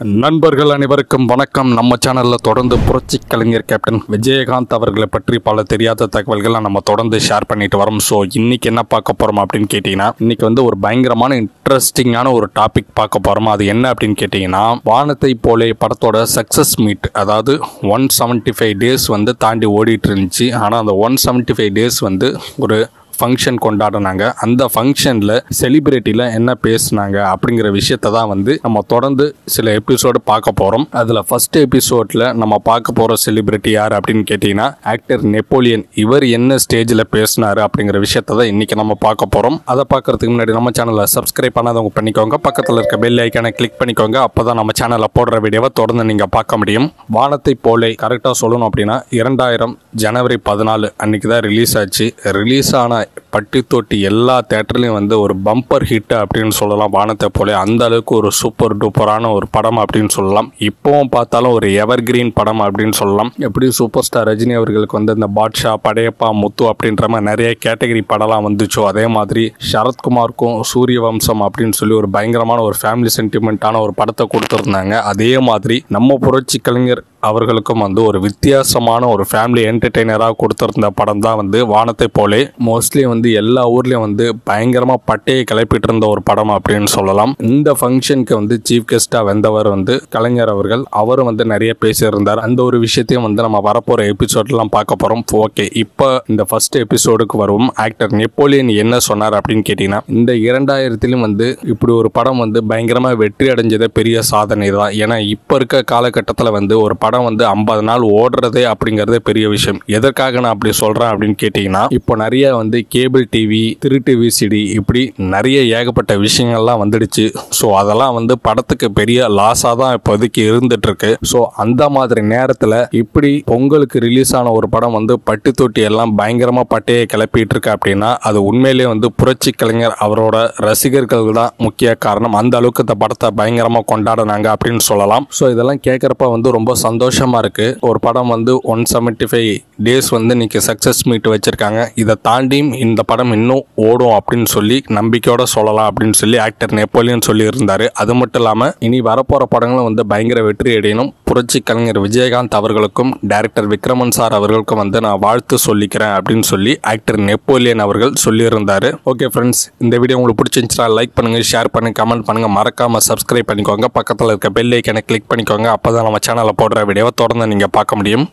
நண்பர்கள் அனைவருக்கும் வணக்கம் நம்ம சேனல்ல தொடர்ந்து புரட்சி கலைஞர் கேப்டன் விஜயகாந்த் அவர்களை பற்றி பல தெரியாத தகவல்களை நம்ம தொடர்ந்து ஷேர் பண்ணிட்டு வரோம் ஸோ இன்னைக்கு என்ன பார்க்க போறோம் அப்படின்னு கேட்டிங்கன்னா இன்னைக்கு வந்து ஒரு பயங்கரமான இன்ட்ரெஸ்டிங்கான ஒரு டாபிக் பார்க்க போறோம் அது என்ன அப்படின்னு கேட்டிங்கன்னா வானத்தை போலே படத்தோட சக்ஸஸ் மீட் அதாவது ஒன் செவன்ட்டி ஃபைவ் டேஸ் வந்து தாண்டி ஓடிட்டு இருந்துச்சு ஆனால் அந்த ஒன் செவன்ட்டி ஃபைவ் டேஸ் வந்து ஒரு ஃபங்க்ஷன் கொண்டாடினாங்க அந்த ஃபங்க்ஷனில் செலிபிரிட்டியில் என்ன பேசுனாங்க அப்படிங்கிற விஷயத்தை தான் வந்து நம்ம தொடர்ந்து சில எபிசோடு பார்க்க போகிறோம் அதில் ஃபர்ஸ்ட் எபிசோடில் நம்ம பார்க்க போகிற செலிபிரிட்டி யார் அப்படின்னு கேட்டிங்கன்னா ஆக்டர் நெப்போலியன் இவர் என்ன ஸ்டேஜில் பேசினாரு அப்படிங்கிற விஷயத்தை தான் இன்றைக்கி நம்ம பார்க்க போகிறோம் அதை பார்க்கறதுக்கு முன்னாடி நம்ம சேனலை சப்ஸ்கிரைப் பண்ணாதவங்க பண்ணிக்கோங்க பக்கத்தில் இருக்க பெல் ஐக்கானை கிளிக் பண்ணிக்கோங்க அப்போ தான் நம்ம சேனலில் போடுற வீடியோவை தொடர்ந்து நீங்கள் பார்க்க முடியும் வானத்தை போலே கரெக்டாக சொல்லணும் அப்படின்னா இரண்டாயிரம் ஜனவரி பதினாலு அன்னைக்கு தான் ரிலீஸ் ஆச்சு ரிலீஸ் ஆன பட்டி தொட்டி எல்லா தேட்டர்லையும் வந்து ஒரு பம்பர் ஹிட் அப்படின்னு சொல்லலாம் வானத்தை போலே அந்த அளவுக்கு ஒரு சூப்பர் டூப்பரான ஒரு படம் அப்படின்னு சொல்லலாம் இப்போவும் பார்த்தாலும் ஒரு எவர் கிரீன் படம் அப்படின்னு சொல்லலாம் எப்படி சூப்பர் ஸ்டார் ரஜினி அவர்களுக்கு வந்து இந்த பாட்ஷா படையப்பா முத்து அப்படின்ற மாதிரி நிறைய கேட்டகரி படம்லாம் வந்துச்சோ அதே மாதிரி சரத்குமாருக்கும் சூரிய வம்சம் அப்படின்னு சொல்லி ஒரு பயங்கரமான ஒரு ஃபேமிலி சென்டிமெண்ட்டான ஒரு படத்தை கொடுத்துருந்தாங்க அதே மாதிரி நம்ம புரட்சி கலைஞர் அவர்களுக்கும் வந்து ஒரு வித்தியாசமான ஒரு ஃபேமிலி என்டர்டெய்னராக கொடுத்துருந்த படம் தான் வந்து வானத்தை போலே மோஸ்ட்லி வந்து எல்லா ஊர்லேயும் வந்து பயங்கரமாக பட்டையை கிளப்பிட்டு இருந்த ஒரு படம் அப்படின்னு சொல்லலாம் இந்த ஃபங்க்ஷனுக்கு வந்து சீஃப் கெஸ்ட்டாக வந்தவர் வந்து கலைஞர் அவர்கள் அவரும் வந்து நிறைய பேசியிருந்தார் அந்த ஒரு விஷயத்தையும் வந்து நம்ம வரப்போகிற எபிசோட்லாம் பார்க்க போகிறோம் ஓகே இப்போ இந்த ஃபர்ஸ்ட் எபிசோடுக்கு வருவோம் ஆக்டர் நெப்போலியன் என்ன சொன்னார் அப்படின்னு கேட்டிங்கன்னா இந்த இரண்டாயிரத்திலும் வந்து இப்படி ஒரு படம் வந்து பயங்கரமாக வெற்றி அடைஞ்சதே பெரிய சாதனை தான் ஏன்னா இப்போ இருக்க காலகட்டத்தில் வந்து ஒரு படம் வந்து ஐம்பது நாள் ஓடுறதே அப்படிங்கிறதே பெரிய விஷயம் எதற்காக நான் அப்படி சொல்கிறேன் அப்படின்னு கேட்டிங்கன்னா இப்போ நிறைய வந்து கேபிள் டிவி திருட்டு விசிடி இப்படி நிறைய ஏகப்பட்ட விஷயங்கள்லாம் வந்துடுச்சு ஸோ அதெல்லாம் வந்து படத்துக்கு பெரிய லாஸாக தான் இப்போதைக்கு இருந்துட்டு இருக்கு ஸோ அந்த மாதிரி நேரத்தில் இப்படி பொங்கலுக்கு ரிலீஸ் ஆன ஒரு படம் வந்து பட்டு தொட்டி எல்லாம் பயங்கரமாக பட்டையை கிளப்பிட்டு இருக்கு அப்படின்னா அது உண்மையிலேயே வந்து புரட்சி கலைஞர் அவரோட ரசிகர்கள் தான் முக்கிய காரணம் அந்த அளவுக்கு இந்த படத்தை பயங்கரமாக கொண்டாடினாங்க அப்படின்னு சொல்லலாம் ஸோ இதெல்லாம் கேட்குறப்ப வந்து ரொம்ப சந்தோஷமா இருக்கு ஒரு படம் வந்து ஒன் செவன்ட்டி ஃபைவ் டேஸ் வந்து இன்னைக்கு சக்ஸஸ் மீட் வச்சிருக்காங்க இதை தாண்டியும் இந்த படம் இன்னும் ஓடும் அப்படின்னு சொல்லி நம்பிக்கையோட சொல்லலாம் அப்படின்னு சொல்லி ஆக்டர் நெப்போலியன் சொல்லியிருந்தாரு அது மட்டும் இல்லாமல் இனி வரப்போகிற படங்களும் வந்து பயங்கர வெற்றி அடையணும் புரட்சி கலைஞர் விஜயகாந்த் அவர்களுக்கும் டைரக்டர் விக்ரமன் சார் அவர்களுக்கும் வந்து நான் வாழ்த்து சொல்லிக்கிறேன் அப்படின்னு சொல்லி ஆக்டர் நெப்போலியன் அவர்கள் சொல்லியிருந்தாரு ஓகே ஃப்ரெண்ட்ஸ் இந்த வீடியோ உங்களுக்கு பிடிச்சிருந்துச்சுன்னா லைக் பண்ணுங்க ஷேர் பண்ணுங்க கமெண்ட் பண்ணுங்க மறக்காம சப்ஸ்கிரைப் பண்ணிக்கோங்க பக்கத்தில் இருக்க பெல் ஐக்கனை கிளிக் பண்ணிக்கோங்க அப்பதான் நம்ம சேனலில் போடுற வீடியோவை தொடர்ந்து நீங்கள் பார்க்க முடியும்